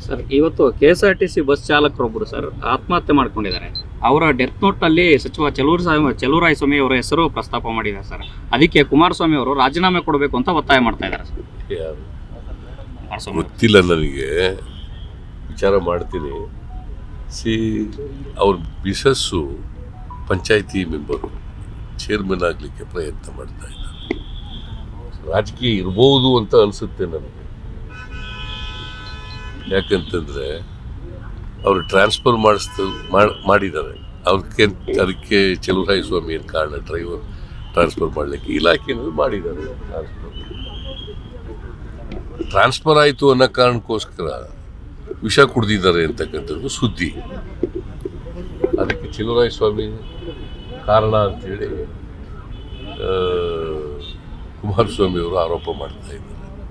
Sir ಇವತ್ತು K S R T C bus ಚಾಲಕರೊಬ್ಬರು sir ಆತ್ಮಹತ್ಯೆ ಮಾಡ್ಕೊಂಡಿದ್ದಾರೆ ಅವರ ಡೆತ್ ನೋಟ್ನಲ್ಲಿ ಸಚಿವ ಚಲೂರು ಸ್ವಾಮಿ ಚಲುವರಾಯ ಸ್ವಾಮಿ ಅವರ ಹೆಸರು ಪ್ರಸ್ತಾಪ ಮಾಡಿದ್ದಾರೆ ಸರ್ ಅದಕ್ಕೆ ಕುಮಾರಸ್ವಾಮಿ ಅವರು ರಾಜೀನಾಮೆ ಕೊಡಬೇಕು ಅಂತ ಒತ್ತಾಯ ಮಾಡ್ತಾ ಇದ್ದಾರೆ ಸರ್ ಯಾರು ಕುಮಾರಸ್ವಾಮಿ ಅವರು. ಗೊತ್ತಿಲ್ಲ ನನಗೆ ವಿಚಾರ ಮಾಡ್ತೀನಿ ಸಿ ಅವ್ರ ಮಿಸಸ್ಸು ಪಂಚಾಯತಿ ಮೆಂಬರು ಚೇರ್ಮನ್ ಆಗಲಿಕ್ಕೆ ಪ್ರಯತ್ನ ಮಾಡ್ತಾ ಇದ್ದಾರೆ ರಾಜಕೀಯ ಇರ್ಬೋದು ಅಂತ ಅನಿಸುತ್ತೆ ನನಗೆ ಯಾಕಂತಂದ್ರೆ ಅವರು ಟ್ರಾನ್ಸ್ಫರ್ ಮಾಡಿಸ್ತ ಮಾಡ್- ಮಾಡಿದ್ದಾರೆ ಅವ್ರಿಗೆ ಅದಕ್ಕೆ ಚಲುವರಾಯ ಸ್ವಾಮಿ ಏನು ಕಾರಣ ಡ್ರೈವರ್ ಟ್ರಾನ್ಸ್ಫರ್ ಮಾಡಲಿಕ್ಕೆ ಇಲಾಖೆನಲ್ಲಿ ಮಾಡಿದ್ದಾರೆ ಟ್ರಾನ್ಸ್ಫರ್ ಟ್ರಾನ್ಸ್ಫರ್ ಆಯಿತು ಅನ್ನೋ ಕಾರಣಕ್ಕೋಸ್ಕರ ವಿಷ ಕುಡ್ದಿದ್ದಾರೆ ಅಂತಕ್ಕಂಥದ್ದು ಸುದ್ದಿ ಅದಕ್ಕೆ ಚಿಲುರಾಯ ಸ್ವಾಮಿ ಕಾರಣ ಅಂತೇಳಿ ಆ, ಕುಮಾರಸ್ವಾಮಿ ಅವರು ಆರೋಪ ಮಾಡ್ತಾ ಇದ್ದಾರೆ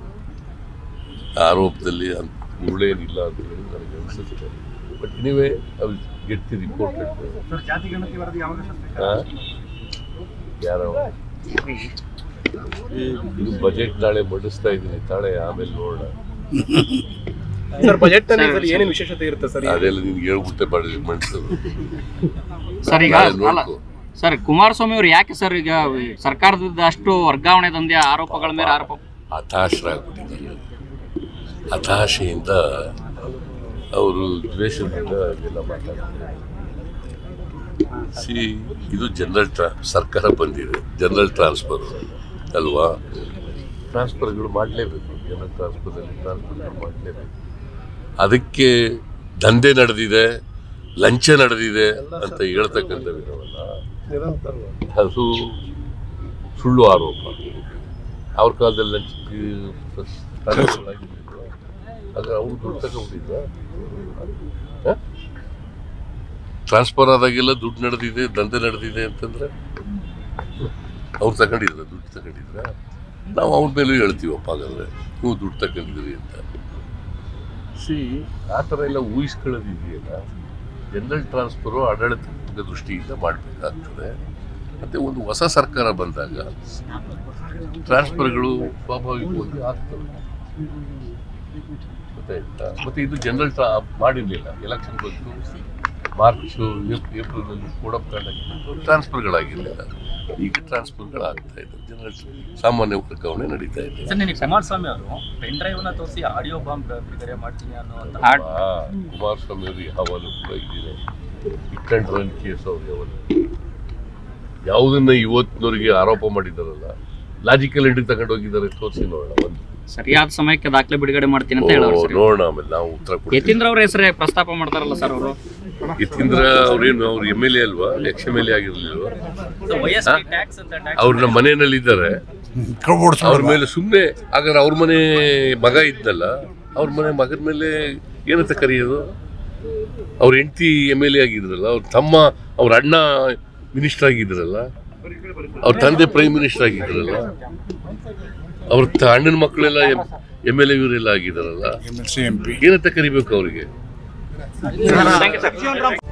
ಆ ಆರೋಪದಲ್ಲಿ ಅಂತ ಮುಳ್ಳೇನಿಲ್ಲ ಅಂತ ಹೇಳಿ ನನಗೆ ಅನಿಸುತ್ತೆ but anyway I will get the reported ಜಾತಿ ಗಣತಿ ವರದಿ ಯಾವಾಗ ಸಲ್ಲಿಸಬೇಕು? ಯಾರೋ ಇದು ಬಜೆಟ್ ನಾಳೆ ಮಂಡಿಸ್ತಾ ಇದ್ದೀನಿ ತಾಳೆ ಆಮೇಲೆ ನೋಡೋಣ ಸರ್ ಬಜೆಟ್ ನಲ್ಲಿ ಈ ಸಲ ಏನೇನು ವಿಶೇಷತೆ ಇರುತ್ತೆ ಸರ್ ಅದೆಲ್ಲ ನಿನ್ಗೆ ಹೇಳ್ಬಿಟ್ಟೆ ಮಾಡಿ ಮಂಡಿಸೋದು ಸರ್ ಈಗ ನಾಳೆ ಅಲ್ಲ ನೋಡ್ಕೊ ಸರ್ ಕುಮಾರಸ್ವಾಮಿ ಅವರು ಯಾಕೆ ಸರ್ ಈಗ ಸರ್ಕಾರದ ಅಷ್ಟು ವರ್ಗಾವಣೆ ದಂಧೆ ಆರೋಪಗಳ ಮೇಲೆ ಆರೋಪ ಹತಾಶರಾಗ್ಬಿಟ್ಟಿದ್ದಾರೆ ಹತಾಶೆಯಿಂದ ಅವರು ದ್ವೇಷದಿಂದ ಎಲ್ಲ ಮಾತಾಡ್ತಾರೆ ಸಿ ಇದು ಜನರಲ್ ಟ್ರಾ ಸರ್ಕಾರ ಬಂದಿದೆ ಜನರಲ್ ಟ್ರಾನ್ಸ್ಫರ್ ಅಲ್ವಾ ಟ್ರಾನ್ಸ್ಫರ್ಗಳು ಮಾಡಲೇಬೇಕು ಜನರಲ್ ಟ್ರಾನ್ಸ್ಫರ್ನಲ್ಲಿ ಟ್ರಾನ್ಸ್ಫರ್ ಮಾಡಲೇಬೇಕು ಅದಕ್ಕೆ ದಂಧೆ ನಡೆದಿದೆ ಲಂಚ ನಡೆದಿದೆ ಅಂತ ಹೇಳ್ತಕ್ಕಂಥ ವಿಧವಲ್ಲ ಅದು ಸುಳ್ಳು ಆರೋಪ ಅವ್ರ ಕಾಲದಲ್ಲಿ ಲಂಚಕ್ಕೆ ತಡೆಗಳಾಗಿರ್ಲಿಲ್ವಾ? ಆದ್ರೆ ಅವ್ರು ದುಡ್ಡು ತಗೊಂಡಿದ್ರ ಟ್ರಾನ್ಸ್ಫರ್ ಆದಾಗೆಲ್ಲ ದುಡ್ಡು ನಡೆದಿದೆ ದಂಧೆ ನಡೆದಿದೆ ಅಂತಂದ್ರೆ ಅವ್ರು ತಗೊಂಡಿದ್ರ ದುಡ್ಡು ತಗೊಂಡಿದ್ರ ನಾವು ಅವ್ರ ಮೇಲೂ ಹೇಳ್ತೀವಪ್ಪ ಹಾಗಾದ್ರೆ ನೀವು ದುಡ್ಡು ತಗೊಂಡಿದ್ರಿ ಅಂತ ಸಿ ಆ ಥರ ಎಲ್ಲ ಊಹಿಸ್ಕೊಳ್ಳೋದಿದೆಯಲ್ಲ ಜನರಲ್ ಟ್ರಾನ್ಸ್ಫರು ಆಡಳಿತಾತ್ಮಕ ದೃಷ್ಟಿಯಿಂದ ಮಾಡಬೇಕಾಗ್ತದೆ ಮತ್ತು ಒಂದು ಹೊಸ ಸರ್ಕಾರ ಬಂದಾಗ ಟ್ರಾನ್ಸ್ಫರ್ಗಳು ಸ್ವಾಭಾವಿಕವಾಗಿ ಆಗ್ತವೆ ಗೊತ್ತಾಯ್ತಾ ಮತ್ತೆ ಇದು ಜನರಲ್ ಟ್ರಾ ಮಾಡಿರಲಿಲ್ಲ ಎಲೆಕ್ಷನ್ ಬಂತು ಮಾರ್ಚು ಏಪ್ರಿಲಲ್ಲಿ ಕೋಡ್ ಆಫ್ ಕಂಡಕ್ಟ್ ಟ್ರಾನ್ಸ್ಫರ್ಗಳಾಗಿರಲಿಲ್ಲ ಈಗ ಟ್ರಾನ್ಸ್ಫರ್ಗಳಾಗ್ತಾ ಇದೆ ಜನರಲ್ ಸಾಮಾನ್ಯ ವರ್ಗಾವಣೆ ನಡೀತಾ ಇದೆ ಸರ್ ನಿನಗೆ ಕುಮಾರಸ್ವಾಮಿ ಅವರು ಪೆನ್ ಡ್ರೈವ್ ನ ತೋರಿಸಿ ಆಡಿಯೋ ಬಾಂಬ್ ಬಿಡುಗಡೆ ಮಾಡ್ತೀನಿ ಅನ್ನುವಂತ ಆಡ್- ಆ, ಕುಮಾರಸ್ವಾಮಿ ಅವರು ಯಾವಾಗಲೂ ಕೂಡ ಇದ್ದೀನಿ ಹಿಟ್ ಅಂಡ್ ರನ್ ಕೇಸ್ ಅವ್ರು ಯಾವಾಗಲೂ ಯಾವುದನ್ನ ಇವತ್ತಿನವರಿಗೆ ಆರೋಪ ಮಾಡಿದಾರಲ್ಲ ಲಾಜಿಕಲ್ ಎಂಡಿಗೆ ತಗೊಂಡು ಹೋಗಿದ್ದಾರೆ ತೋರಿಸಿ ನೋಡೋಣ ಒಂದು ಸರಿಯಾದ ಸಮಯಕ್ಕೆ ದಾಖಲೆ ಬಿಡುಗಡೆ ಮಾಡ್ತೀನಿ ಅಂತ ಓ, ಹೇಳೋರು ಸರ್ ನೋಡೋಣ ಆಮೇಲೆ ನಾವು ಉತ್ತರ ಕೊಡ್ತೀವಿ ಯತೀಂದ್ರ ಅವ್ರ ಹೆಸರೇ ಪ್ರಸ್ತಾಪ ಮಾಡ್ತಾರಲ್ಲ ಸರ್ ಅವರು ಯತೀಂದ್ರ ಅವ್ರೇನು ಅವ್ರು ಎಮ್ ಎಲ್ ಎ ಅಲ್ವಾ ಎಕ್ಸ್ ಎಮ್ ಎಲ್ ಎ ಆಗಿರ್ಲಿಲ್ವಾ ವೈಎಸ್ಟಿ ಟ್ಯಾಕ್ಸ್ ಅಂತ ಟ್ಯಾಕ್ಸ್ ಅವ್ರ ನಮ್ಮ ಮನೆಯಲ್ಲಿ ಇದ್ದಾರೆ ಅವ್ರ ಮೇಲೆ ಸುಮ್ಮನೆ ಹಾಗಾದ್ರೆ ಅವ್ರ ಮನೆ ಮಗ ಇದ್ನಲ್ಲ ಅವ್ರ ಮನೆ ಮಗನ ಮೇಲೆ ಏನಂತ ಕರೆಯೋದು ಅವ್ರ ಹೆಂಡತಿ ಎಮ್ ಎಲ್ ಎ ಆಗಿದ್ರಲ್ಲ ಅವ್ರ ತಮ್ಮ ಅವ್ರ ಅಣ್ಣ ಮಿನಿಸ್ಟರ್ ಆಗಿದ್ರಲ್ಲ ಅವ್ರ ತಂದೆ ಪ್ರೈಮ್ ಮಿನಿಸ್ಟರ್ ಆಗಿದ್ರಲ್ಲ ಅವ್ರ ತ- ಅಣ್ಣನ ಮಕ್ಕಳೆಲ್ಲ ಎಮ್ ಎಲ್ ಎ ಇವರೆಲ್ಲ ಆಗಿದಾರಲ್ಲ ಏನಂತ ಕರಿಬೇಕು ಅವ್ರಿಗೆ ಥ್ಯಾಂಕ್ ಯು ಸರ್